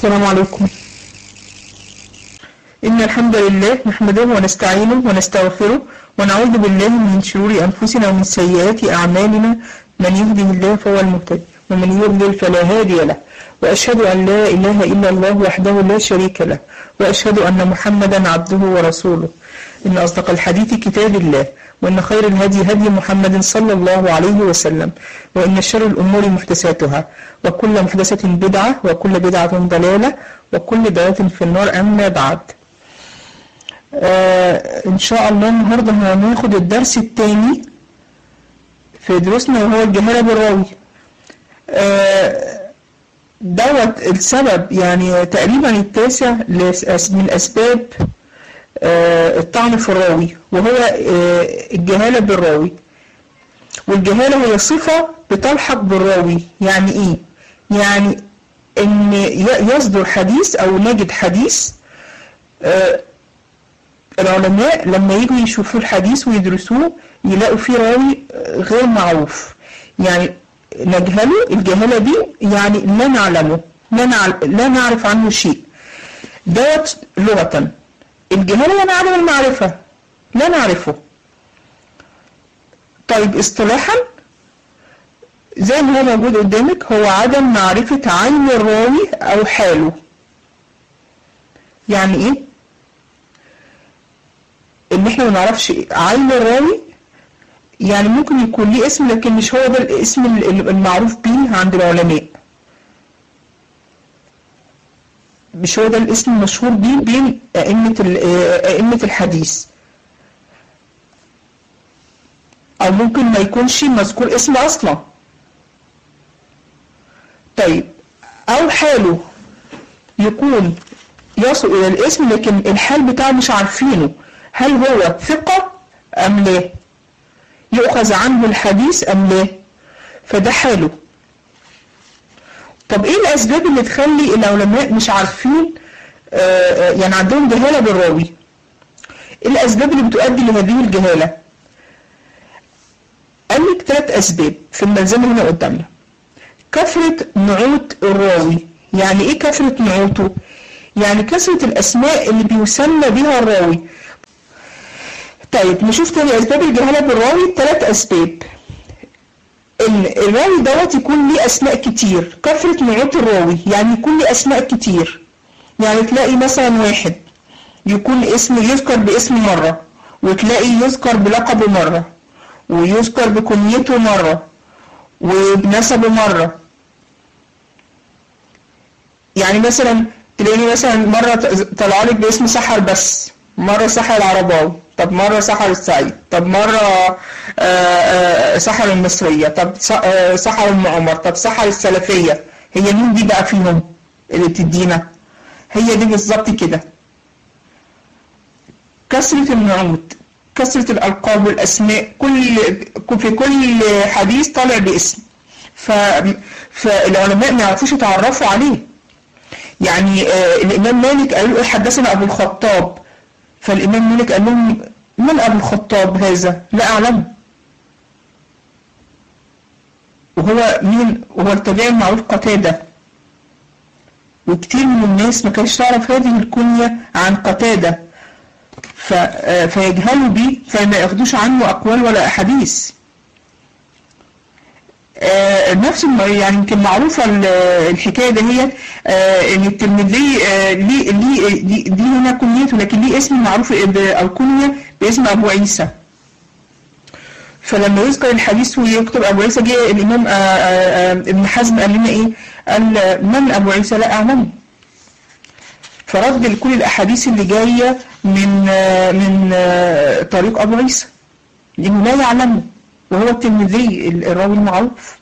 السلام عليكم إن الحمد لله نحمده ونستعينه ونستغفره ونعوذ بالله من شرور أنفسنا ومن سيئات أعمالنا من يهده الله فهو المهتدي ومن يضلل فلا هادي له وأشهد أن لا إله إلا الله وحده لا شريك له وأشهد أن محمدا عبده ورسوله إن أصدق الحديث كتاب الله وإن خير الهدي هدي محمد صلى الله عليه وسلم وإن شر الأمور محدثاتها وكل محدثة بدعة وكل بدعة ضلالة وكل ضلالة في النار أما بعد آه إن شاء الله النهاردة هناخد الدرس الثاني في دروسنا وهو الجهالة بالراوي آه دوت السبب يعني تقريبا التاسع من أسباب آه الطعن في الراوي وهو آه الجهالة بالراوي والجهالة هي صفة بتلحق بالراوي يعني ايه يعني ان يصدر حديث او نجد حديث آه العلماء لما يجوا يشوفوا الحديث ويدرسوه يلاقوا فيه راوي غير معروف يعني نجهله الجهالة دي يعني لا نعلمه لا, نعل... لا نعرف عنه شيء دوت لغة الجهالة يعني عدم المعرفة لا نعرفه طيب اصطلاحا زي ما هو موجود قدامك هو عدم معرفة عين الراوي أو حاله يعني ايه ان احنا ما نعرفش عين الراوي يعني ممكن يكون ليه اسم لكن مش هو ده الاسم المعروف بيه عند العلماء مش هو ده الاسم المشهور بيه بين أئمة أئمة الحديث أو ممكن ما يكونش مذكور اسم أصلا طيب أو حاله يكون يصل إلى الاسم لكن الحال بتاعه مش عارفينه هل هو ثقة أم لا يؤخذ عنه الحديث أم لا فده حاله طب ايه الاسباب اللي تخلي العلماء مش عارفين آه يعني عندهم جهالة بالراوي ايه الاسباب اللي بتؤدي لهذه الجهالة قال لك ثلاث اسباب في الملزمة هنا قدامنا كثرة نعوت الراوي يعني ايه كثرة نعوته يعني كثرة الاسماء اللي بيسمى بها الراوي طيب نشوف تاني اسباب الجهالة بالراوي ثلاث اسباب ان الراوي دوت يكون ليه اسماء كتير كثرة نعوت الراوي يعني يكون ليه اسماء كتير يعني تلاقي مثلا واحد يكون اسم يذكر باسم مرة وتلاقي يذكر بلقبه مرة ويذكر بكنيته مرة وبنسبه مرة يعني مثلا تلاقيني مثلا مرة طلع لك باسم سحر بس مرة سحر العرباوي طب مرة سحر السعيد طب مرة سحر المصرية طب سحر ام عمر طب سحر السلفية هي مين دي بقى فيهم اللي بتدينا هي دي بالظبط كده كثرة النعوت كثرة الألقاب والأسماء كل في كل حديث طالع باسم ف... فالعلماء ما يعرفوش يتعرفوا عليه يعني الإمام مالك قال له حدثنا أبو الخطاب فالإمام مالك قال لهم من أبو الخطاب هذا لا أعلم وهو مين وهو التابعي المعروف قتادة وكتير من الناس ما كانش تعرف هذه الكنية عن قتادة ف... فيجهلوا بيه فما ياخدوش عنه أقوال ولا أحاديث آه نفس يعني يمكن معروفة الحكاية ده هي آه ان الترمذي آه ليه ليه دي, دي هنا كنيته لكن ليه اسم معروف او كنية باسم ابو عيسى فلما يذكر الحديث ويكتب ابو عيسى جه الامام ابن حزم قال لنا ايه قال من ابو عيسى لا اعلمه فرد لكل الاحاديث اللي جايه من من طريق ابو عيسى لانه لا يعلمه وهو الترمذي الراوي المعروف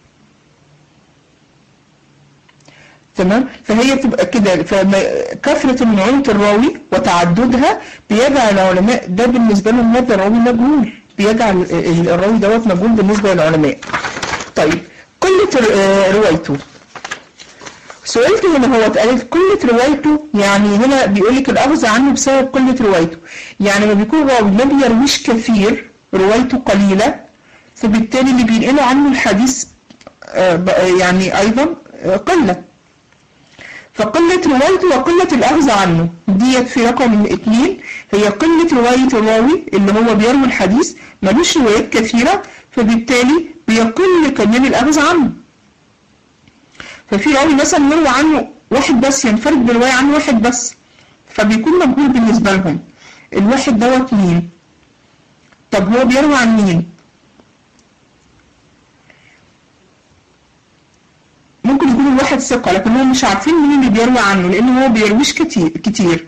تمام فهي تبقى كده فكثرة النعوت الراوي وتعددها بيجعل العلماء ده بالنسبة لهم هذا الراوي مجهول بيجعل الراوي دوت مجهول بالنسبة للعلماء طيب قلة روايته سئلت هنا هو اتقالت قلة روايته يعني هنا بيقول لك الأخذ عنه بسبب قلة روايته يعني ما بيكون راوي ما بيرويش كثير روايته قليلة فبالتالي اللي بينقلوا عنه الحديث يعني أيضا قلة فقلة روايته وقلة الأخذ عنه ديت في رقم اتنين هي قلة رواية الراوي اللي هو بيروي الحديث ملوش روايات كثيرة فبالتالي بيقل كمان الأخذ عنه ففي راوي مثلا يروي عنه واحد بس ينفرد برواية عنه واحد بس فبيكون مجهول بالنسبة لهم الواحد دوت مين طب هو بيروي عن مين ممكن يكون الواحد ثقة لكن هم مش عارفين مين اللي بيروي عنه لأن هو بيرويش كتير كتير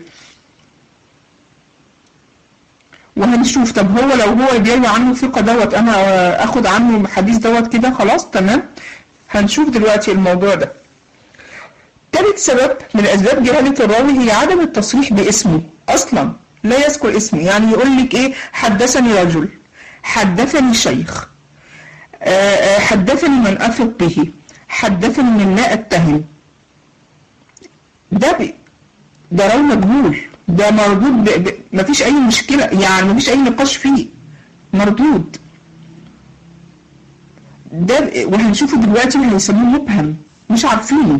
وهنشوف طب هو لو هو بيروي عنه ثقة دوت أنا آخد عنه حديث دوت كده خلاص تمام هنشوف دلوقتي الموضوع ده ثالث سبب من أسباب جهالة الراوي هي عدم التصريح باسمه أصلا لا يذكر اسمه يعني يقول لك إيه حدثني رجل حدثني شيخ آآ آآ حدثني من أثق به حدثني من لا أتهم ده بي ده راوي مجهول ده مردود ب... ب... مفيش أي مشكلة يعني مفيش أي نقاش فيه مردود ده ب... وهنشوفه دلوقتي وهيسموه مبهم مش عارفينه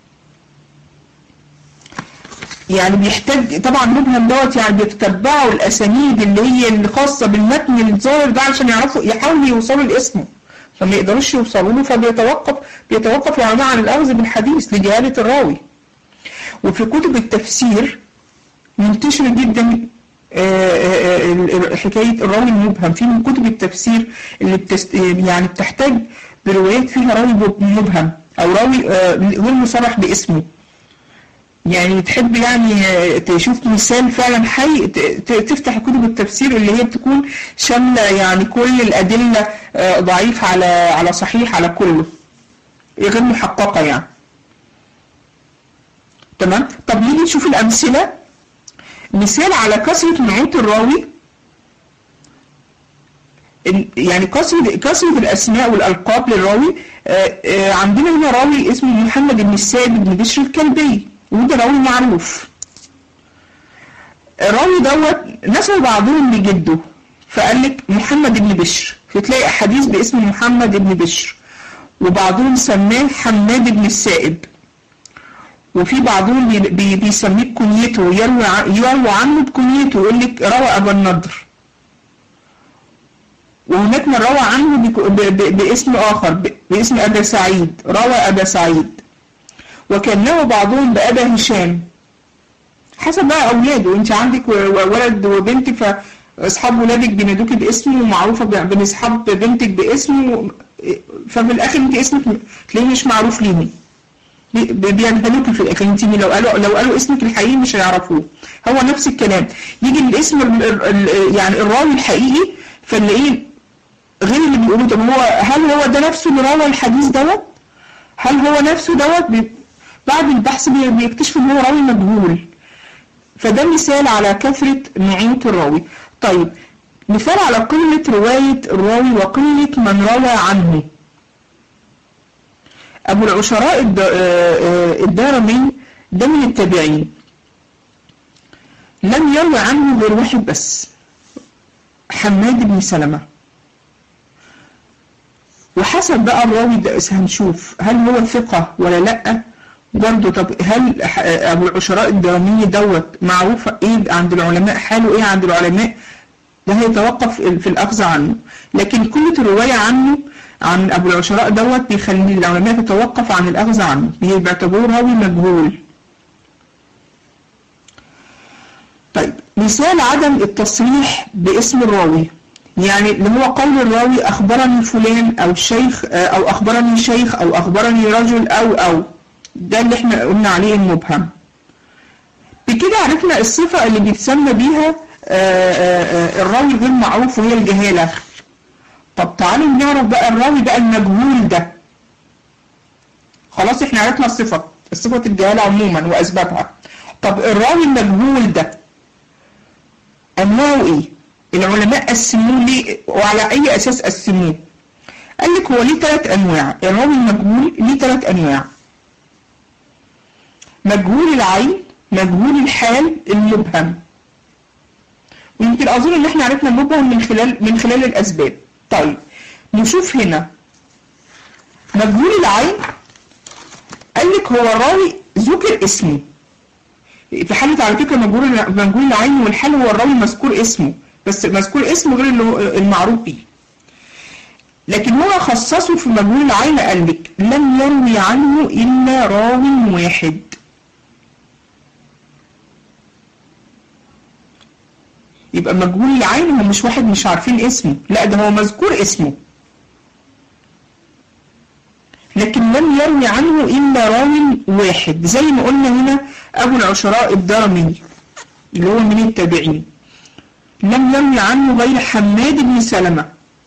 يعني بيحتاج طبعا مبهم دوت يعني بيتتبعوا الاسانيد اللي هي الخاصه بالمتن الظاهر ده عشان يعرفوا يحاولوا يوصلوا لاسمه فما يقدروش يوصلوا له فبيتوقف بيتوقف العلماء عن الاخذ بالحديث لجهاله الراوي وفي كتب التفسير منتشر جدا حكايه الراوي المبهم في من كتب التفسير اللي بتست يعني بتحتاج بروايات فيها راوي مبهم او راوي غير مصرح باسمه يعني تحب يعني تشوف مثال فعلا حي تفتح كتب التفسير اللي هي بتكون شاملة يعني كل الأدلة ضعيف على على صحيح على كله غير محققة يعني تمام طب نيجي نشوف الأمثلة مثال على كثرة نعوت الراوي يعني كثرة كثرة الأسماء والألقاب للراوي عندنا هنا راوي اسمه محمد بن السائب بن بشر الكلبي وده راوي معروف الراوي دوت نسب بعضهم لجده فقال لك محمد بن بشر فتلاقي احاديث باسم محمد بن بشر وبعضهم سماه حماد بن السائب وفي بعضهم بي بيسميه بكنيته يروي يروي عنه بكنيته يقول لك روى ابا النضر وهناك من روى عنه باسم اخر باسم ابا سعيد روى ابا سعيد وكانه بعضهم بأبا هشام حسب بقى أولاده أنت عندك ولد وبنت فأصحاب ولادك بينادوك باسمه ومعروفة بين أصحاب بنتك باسمه ففي الآخر أنت اسمك تلاقيه مش معروف ليهم بينهلوك في الآخر أنت لو قالوا لو قالوا اسمك الحقيقي مش هيعرفوه هو نفس الكلام يجي الاسم يعني الراوي الحقيقي فنلاقيه غير اللي بيقولوه طب هو هل هو ده نفسه اللي روى الحديث دوت؟ هل هو نفسه دوت بعد البحث بيكتشفوا ان هو راوي مجهول فده مثال على كثرة نعوت الراوي طيب مثال على قلة رواية الراوي وقلة من روى عنه أبو العشراء الدارمي ده من التابعين لم يروي عنه غير واحد بس حماد بن سلمة وحسب بقى الراوي ده هنشوف هل هو ثقة ولا لأ برضه طب هل ابو العشراء الدرامي دوت معروف ايه عند العلماء حاله ايه عند العلماء ده هيتوقف في الاخذ عنه لكن كل الروايه عنه عن ابو العشراء دوت بيخلي العلماء تتوقف عن الاخذ عنه بيعتبروه راوي مجهول طيب مثال عدم التصريح باسم الراوي يعني اللي هو قول الراوي اخبرني فلان او شيخ او اخبرني شيخ او اخبرني رجل او او ده اللي احنا قلنا عليه المبهم بكده عرفنا الصفة اللي بيتسمى بيها الراوي غير معروف وهي الجهالة طب تعالوا نعرف بقى الراوي بقى المجهول ده خلاص احنا عرفنا الصفة صفة الجهالة عموما وأسبابها طب الراوي المجهول ده أنواعه إيه؟ العلماء قسموه ليه وعلى أي أساس قسموه؟ قال لك هو ليه ثلاث أنواع الراوي المجهول ليه ثلاث أنواع مجهول العين مجهول الحال المبهم ويمكن اظن ان احنا عرفنا المبهم من خلال من خلال الاسباب طيب نشوف هنا مجهول العين قال لك هو الراوي ذكر اسمه في حالة على فكرة مجهول مجهول العين والحال هو الراوي مذكور اسمه بس مذكور اسمه غير اللي هو المعروف بيه لكن هو خصصه في مجهول العين قال لك لم يروي عنه إلا راو واحد يبقى مجهول العين هو مش واحد مش عارفين اسمه لا ده هو مذكور اسمه لكن لم يروي عنه إلا راو واحد زي ما قلنا هنا أبو العشراء الدارمي اللي هو من التابعين لم يروي عنه غير حماد بن سلمة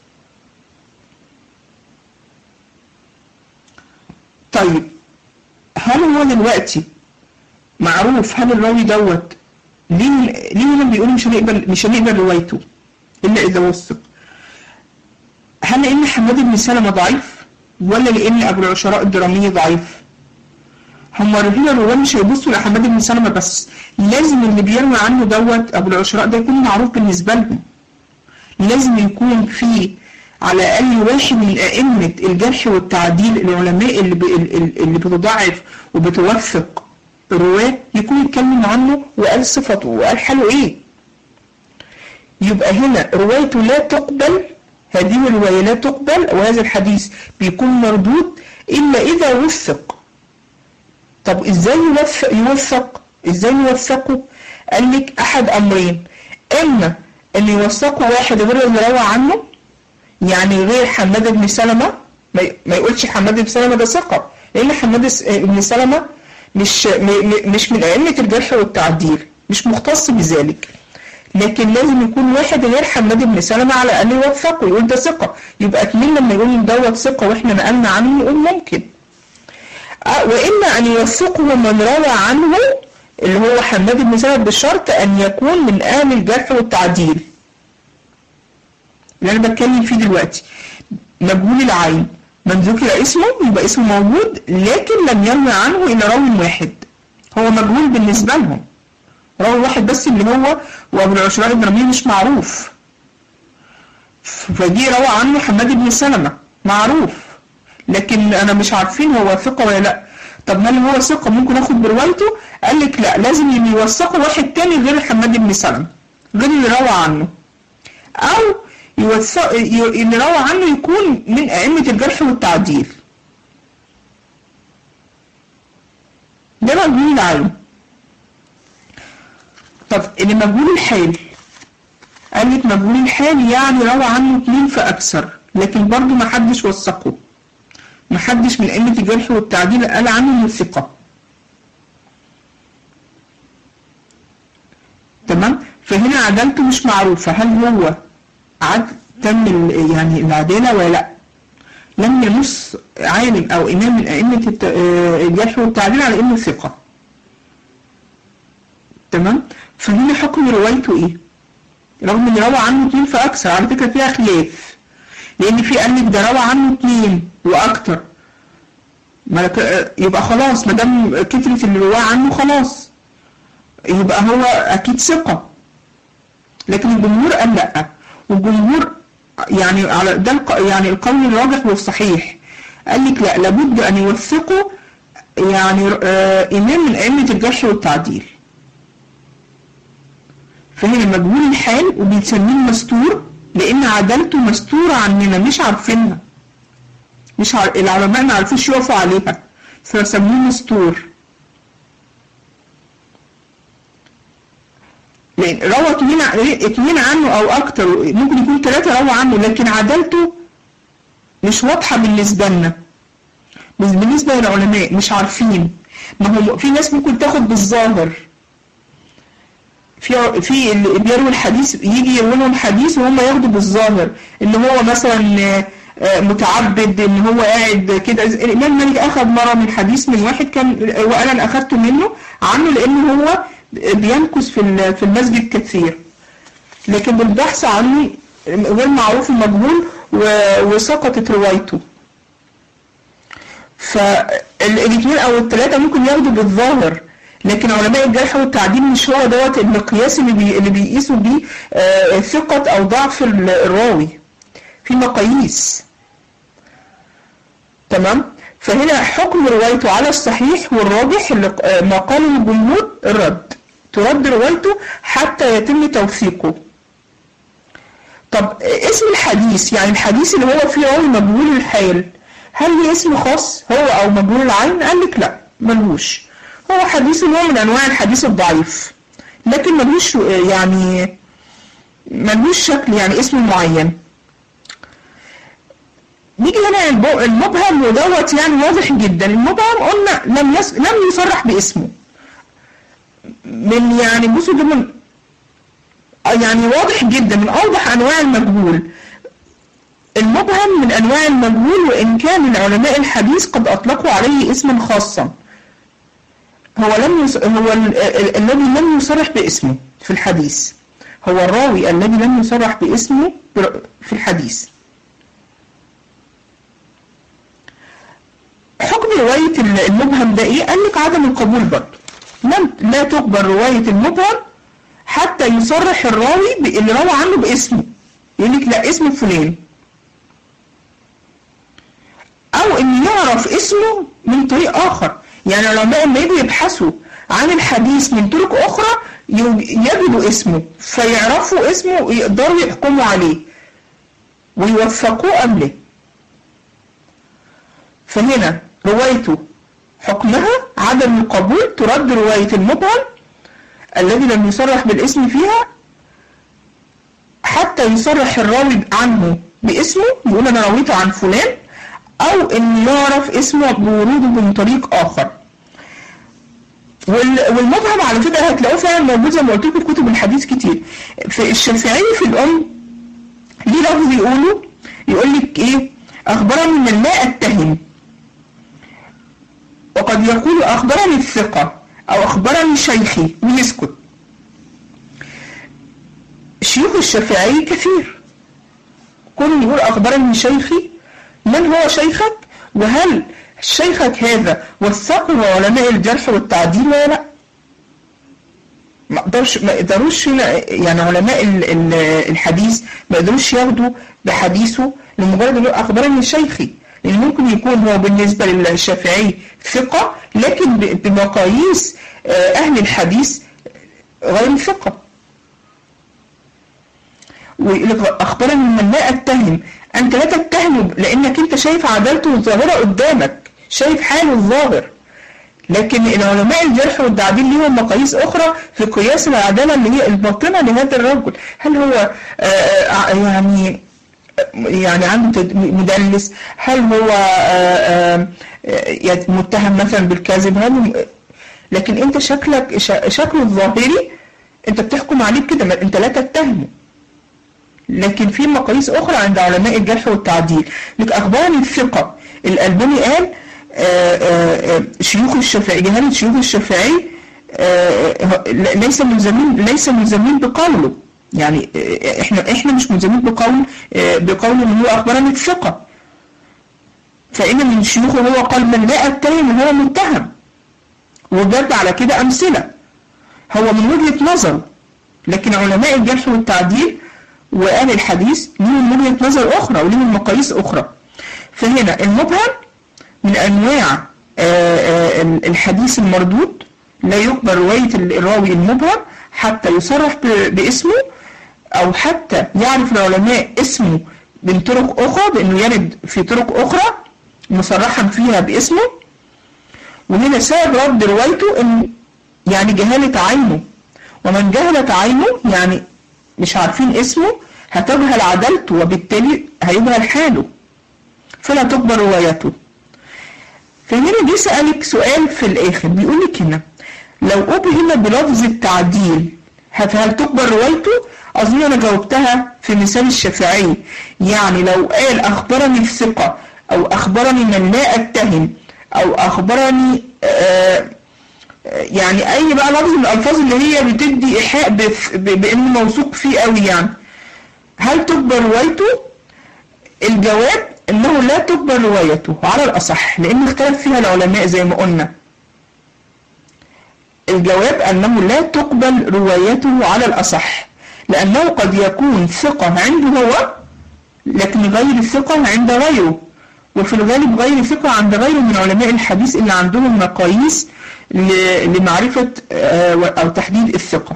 طيب هل هو دلوقتي معروف هل الراوي دوت ليه ليه هنا بيقولوا مش هنقبل مش هنقبل روايته الا اذا وثق هل لان حماد بن سلمة ضعيف ولا لان ابو العشراء الدرامي ضعيف هم الرجال الرواه مش هيبصوا لحماد بن سلمة بس لازم اللي بيروي عنه دوت ابو العشراء ده يكون معروف بالنسبة لهم لازم يكون في على الاقل واحد من ائمة الجرح والتعديل العلماء اللي ب... اللي بتضعف وبتوثق الرواة يكون يتكلم عنه وقال صفته وقال حاله ايه يبقى هنا روايته لا تقبل هذه الرواية لا تقبل وهذا الحديث بيكون مردود إلا إذا وثق طب إزاي يوثق, يوثق إزاي يوثقه قال لك أحد أمرين إما أن يوثقه واحد غير اللي روى عنه يعني غير حماد بن سلمة ما يقولش حماد بن سلمة ده ثقة لأن حماد بن سلمة مش مش من أئمة الجرح والتعديل مش مختص بذلك لكن لازم يكون واحد غير حماد بن سلمة على الأقل يوثقه يقول ده ثقة يبقى اتنين لما يقول دوت ثقة واحنا نقلنا عنه يقول ممكن أه وإما أن يوثقه من روى عنه اللي هو حماد بن سلمة بشرط أن يكون من أهل الجرح والتعديل اللي أنا بتكلم فيه دلوقتي مجهول العين من ذكر اسمه يبقى اسمه موجود لكن لم يروي عنه إلا راوي واحد هو مجهول بالنسبة لهم راوي واحد بس اللي هو وابو العشراء الدرمي مش معروف فجي روى عنه حماد بن سلمة معروف لكن انا مش عارفين هو ثقة ولا لا طب هل هو ثقة ممكن اخد بروايته قال لك لا لازم يوثقوا واحد تاني غير حماد بن سلمة غير اللي روى عنه او يوثق اللي روى عنه يكون من ائمة الجرح والتعديل ده مجهول العلم طب اللي مجهول الحال قال لك مجهول الحال يعني روى عنه اثنين فأكثر لكن برضه ما حدش وثقه ما حدش من أئمة الجرح والتعديل قال عنه انه ثقة تمام فهنا عدالته مش معروفة هل هو عد تم يعني العدالة ولا لا لم ينص عالم أو إمام من أئمة الجرح والتعديل على إنه ثقة تمام فهنا حكم روايته ايه رغم ان روى عنه اتنين فاكثر على فكره فيها خلاف لان في قال لك ده روى عنه اتنين واكتر يبقى خلاص ما دام كترة اللي رواه عنه خلاص يبقى هو اكيد ثقة لكن الجمهور قال لا والجمهور يعني على ده يعني القول الراجح والصحيح قال لك لا لابد ان يوثقوا يعني آه امام من ائمه الجرح والتعديل فهنا مجهول الحال وبنسميه مستور لان عدالته مستورة عننا مش عارفينها مش عار... العلماء ما عرفوش يقفوا عليها فسموه مستور لان روى اتنين اتنين عنه او اكتر ممكن يكون ثلاثة روى عنه لكن عدالته مش واضحة بالنسبة لنا بالنسبة للعلماء مش عارفين ما هو في ناس ممكن تاخد بالظاهر في في اللي بيروي الحديث يجي يروي لهم حديث وهم ياخدوا بالظاهر ان هو مثلا متعبد ان هو قاعد كده الامام مالك اخذ مره من حديث من واحد كان وانا انا اخذته منه عنه لان هو بيمكث في في المسجد كثير لكن بالبحث عنه غير معروف ومجهول وسقطت روايته فالاثنين او الثلاثه ممكن ياخدوا بالظاهر لكن علماء الجرح والتعديل مش هو دوت المقياس اللي بي اللي بيقيسوا بيه آه ثقة أو ضعف الراوي في مقاييس تمام فهنا حكم روايته على الصحيح والراجح اللي ما قاله الجمهور الرد ترد روايته حتى يتم توثيقه طب اسم الحديث يعني الحديث اللي هو فيه راوي مجهول الحال هل ليه اسم خاص هو او مجهول العين قال لك لا ملهوش هو حديث نوع من انواع الحديث الضعيف لكن ملهوش يعني ملهوش شكل يعني اسم معين نيجي هنا المبهم ودوت يعني واضح جدا المبهم قلنا لم يس... لم يصرح باسمه من يعني بصوا ده من يعني واضح جدا من اوضح انواع المجهول المبهم من انواع المجهول وان كان علماء الحديث قد اطلقوا عليه اسما خاصا هو لم يص... هو ال... ال... الذي لم يصرح باسمه في الحديث هو الراوي الذي لم يصرح باسمه في الحديث حكم رواية المبهم ده ايه؟ قال لك عدم القبول برضه لم لا تقبل رواية المبهم حتى يصرح الراوي اللي روى عنه باسمه يقول لك لا اسم فلان او ان يعرف اسمه من طريق اخر يعني العلماء لما يجوا يبحثوا عن الحديث من طرق اخرى يجدوا اسمه فيعرفوا اسمه ويقدروا يحكموا عليه ويوفقوه قبله فهنا روايته حكمها عدم القبول ترد رواية المبهم الذي لم يصرح بالاسم فيها حتى يصرح الراوي عنه باسمه يقول انا رويته عن فلان او ان يعرف اسمه بوروده من طريق اخر والمبهم على فكره هتلاقوه فعلا موجود زي ما قلت لكم في كتب الحديث كتير في الشافعي في الام ليه لفظ يقولوا يقول لك ايه اخبرني من لا اتهم وقد يقول اخبرني الثقه او اخبرني شيخي ويسكت شيوخ الشافعي كثير كل يقول اخبرني شيخي من هو شيخك وهل شيخك هذا وثقه علماء الجرح والتعديل ولا لا ما قدرش ما قدروش يعني علماء الحديث ما قدروش ياخدوا بحديثه لمجرد انه اخبرني شيخي لان ممكن يكون هو بالنسبه للشافعي ثقه لكن بمقاييس اهل الحديث غير ثقه ويقول لك اخبرني من لا اتهم انت لا تتهمه لانك انت شايف عدالته الظاهره قدامك شايف حاله الظاهر لكن العلماء الجرح والتعديل ليهم مقاييس اخرى في قياس العداله اللي هي الباطنه لهذا الرجل هل هو آآ يعني يعني عنده مدلس هل هو آآ آآ متهم مثلا بالكذب هل لكن انت شكلك شكله الظاهري انت بتحكم عليه كده انت لا تتهمه لكن في مقاييس اخرى عند علماء الجرح والتعديل لك اخبارني الثقه الالباني قال آآ آآ شيوخ الشافعي جهالة شيوخ الشافعي ليس ملزمين ليس ملزمين بقوله يعني احنا احنا مش ملزمين بقول بقول ان هو اخبرني الثقه فان من شيوخه هو قال من لا اتهم هو متهم وجد على كده امثله هو من وجهه نظر لكن علماء الجرح والتعديل وآل الحديث ليهم وجهه نظر اخرى وليهم مقاييس اخرى فهنا المبهم من أنواع الحديث المردود لا يقبل رواية الراوي المبهم حتى يصرح باسمه أو حتى يعرف العلماء اسمه من طرق أخرى بأنه يرد في طرق أخرى مصرحا فيها باسمه وهنا سبب رد روايته إن يعني جهالة عينه ومن جهلت عينه يعني مش عارفين اسمه هتجهل عدالته وبالتالي هيجهل حاله فلا تقبل روايته فهنا جه سألك سؤال في الآخر بيقول لك هنا لو أبهم بلفظ التعديل هل تقبل روايته؟ أظن أنا جاوبتها في مثال الشافعي يعني لو قال أخبرني الثقة أو أخبرني من لا أتهم أو أخبرني آه يعني أي بقى لفظ من الألفاظ اللي هي بتدي إيحاء بأنه موثوق فيه قوي يعني هل تقبل روايته؟ الجواب انه لا تقبل روايته على الاصح لان اختلف فيها العلماء زي ما قلنا الجواب انه لا تقبل روايته على الاصح لانه قد يكون ثقة عنده هو لكن غير الثقة عند غيره وفي الغالب غير ثقة عند غيره من علماء الحديث اللي عندهم مقاييس لمعرفة أو تحديد الثقة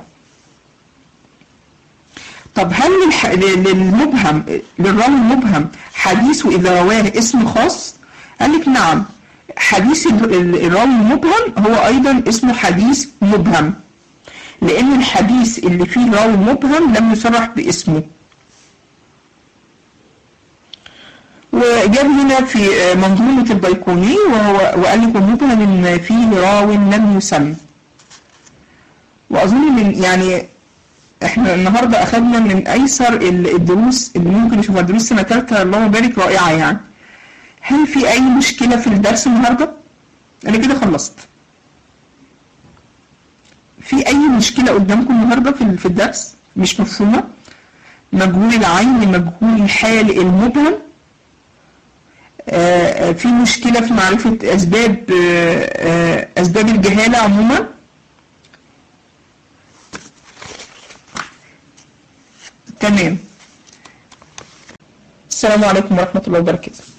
طب هل للمبهم للراوي المبهم حديثه إذا رواه اسم خاص؟ قال لك نعم حديث الراوي المبهم هو أيضا اسمه حديث مبهم لأن الحديث اللي فيه راوي مبهم لم يصرح باسمه وجاب هنا في منظومة البيقوني وقال لك مبهم إن فيه راو لم يسمى وأظن من يعني احنا النهاردة أخذنا من أيسر الدروس اللي ممكن نشوفها دروس سنة تالتة اللهم بارك رائعة يعني هل في أي مشكلة في الدرس النهاردة؟ أنا كده خلصت في أي مشكلة قدامكم النهاردة في الدرس مش مفهومة مجهول العين مجهول الحال المبهم آه في مشكلة في معرفة أسباب آه أسباب الجهالة عموما تمام السلام عليكم ورحمة الله وبركاته